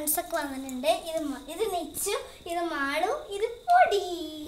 Friends ഒക്കെ വന്നിട്ടുണ്ട് ഇത് മ- ഇത് നെച്ചു ഇത് മാളു ഇത് പൊടി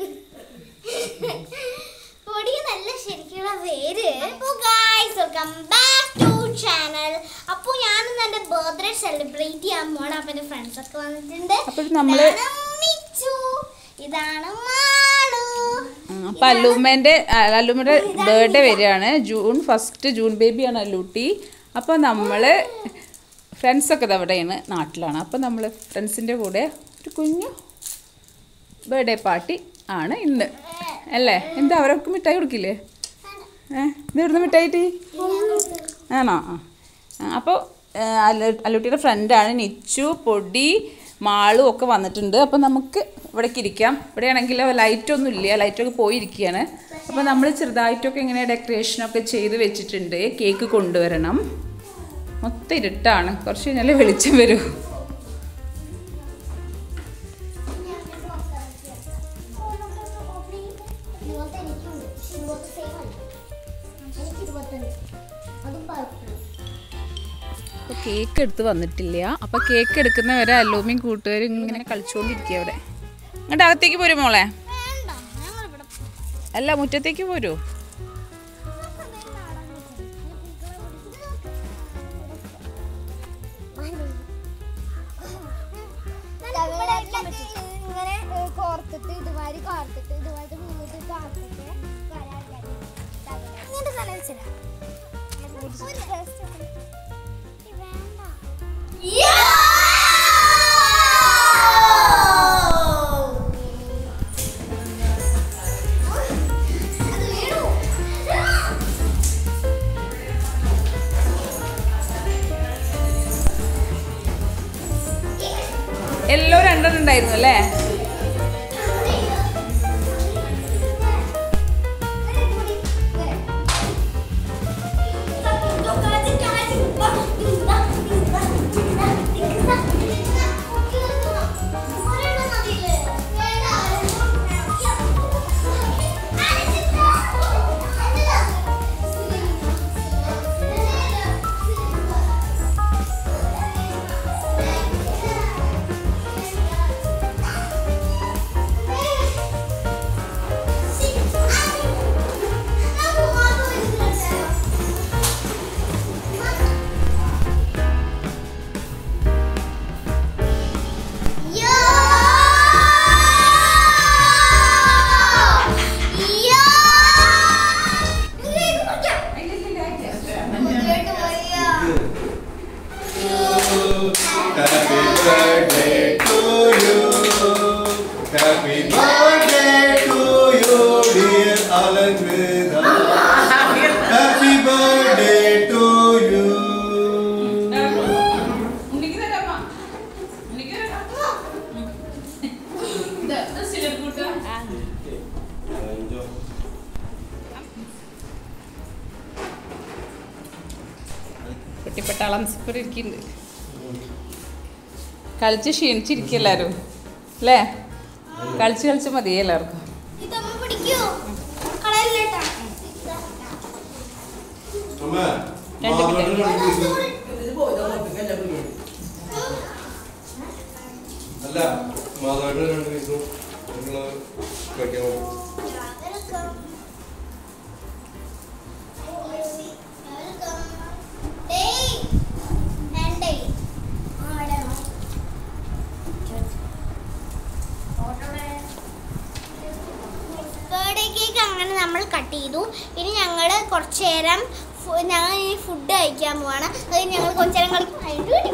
പൊടി നല്ല ശരിക്കുള്ള പേര് അപ്പോൾ guys welcome back to channel അപ്പോൾ ഞാനിന്ന് എൻ്റെ ബർത്ത്ഡേ സെലിബ്രേറ്റ് ചെയ്യാൻ പോകണം അപ്പോൾ എൻ്റെ ഫ്രണ്ട്സ് ഒക്കെ വന്നിട്ടുണ്ട് അപ്പോൾ നമ്മള് ഇതാണ് മിച്ചു ഇതാണ് മാളു അപ്പൊ അല്ലൂമ്മേന്റെ അല്ലൂമ്മയുടെ ബർത്ത്ഡേ വരികയാണ് ജൂൺ ഫസ്റ്റ് ജൂൺ ബേബിയാണ് അല്ലൂട്ടി അപ്പോൾ നമ്മള് ഫ്രണ്ട്സൊക്കെ അവിടെയാണ് നാട്ടിലാണ് അപ്പോൾ നമ്മൾ ഫ്രണ്ട്സിൻ്റെ കൂടെ ഒരു കുഞ്ഞു ബർത്ത്ഡേ പാർട്ടി ആണ് ഇന്ന് അല്ലേ എന്താ അവരൊക്കെ മിഠായി കൊടുക്കില്ലേ ഏ ഇത് ഇവിടുന്ന് മിഠായി കിട്ടി ആണോ ആ അപ്പോൾ അല്ലൂട്ടിയുടെ ഫ്രണ്ടാണ് നിച്ചു പൊടി മാളും ഒക്കെ വന്നിട്ടുണ്ട് അപ്പോൾ നമുക്ക് ഇവിടേക്ക് ഇരിക്കാം ഇവിടെയാണെങ്കിൽ ലൈറ്റൊന്നും ഇല്ല ലൈറ്റൊക്കെ പോയിരിക്കുകയാണ് അപ്പോൾ നമ്മൾ ചെറുതായിട്ടൊക്കെ ഇങ്ങനെ ഡെക്കറേഷനൊക്കെ ചെയ്ത് വെച്ചിട്ടുണ്ട് കേക്ക് കൊണ്ടുവരണം മൊത്തം ഇരുട്ടാണ് കുറച്ച് കഴിഞ്ഞാൽ വെളിച്ചം വരും അപ്പോൾ കേക്ക് എടുത്ത് വന്നിട്ടില്ല അപ്പോൾ കേക്ക് എടുക്കുന്നവരെ അല്ലൂമിയും കൂട്ടുകാരും ഇങ്ങനെ കളിച്ചുകൊണ്ടിരിക്കുക അവിടെ അങ്ങോട്ട് അകത്തേക്ക് പോരും മോളെ അല്ല മുറ്റത്തേക്ക് പോരൂ ഇങ്ങനെ കോർത്തിട്ട് ഇതുമാതിരി കോർത്തിട്ട് ഇതുമാതിരി മൂന്നിട്ട് കോർത്തിട്ട് ഇങ്ങനത്തെ സ്ഥലം വെച്ചില്ല എല്ലോ രണ്ടെണ്ണം ഉണ്ടായിരുന്നു അല്ലേ Happy birthday to you. Happy birthday to you, dear Alan Veda. Happy birthday to you. കുട്ടിപ്പട്ടാളം സൂപ്പർ ഇരിക്കുന്നുണ്ട് കളിച്ച് ക്ഷീണിച്ചിരിക്കും എല്ലാവരും അല്ലേ കളിച്ച് കളിച്ച് മതി എല്ലാവർക്കും ഇതമ്മ പിടിക്കൂ കളയല്ലേട്ടാ അമ്മ, രണ്ട് മാമനോട് കണ്ടിട്ട് അല്ല മാതാവിന്റെ രണ്ട് ദിവസം നിങ്ങള് കഴിക്കാൻ പോകും ബർത്ത്ഡേ കേക്ക് അങ്ങനെ നമ്മൾ കട്ട് ചെയ്തു ഇനി ഞങ്ങൾ കുറച്ച് നേരം ഫു- ഞങ്ങൾ ഇനി ഫുഡ് കഴിക്കാൻ പോവാണ് അത് ഞങ്ങൾ കുറച്ച് നേരം കളിക്കും അയ്യോ,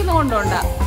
ഒന്നും കൊണ്ടുപോണ്ട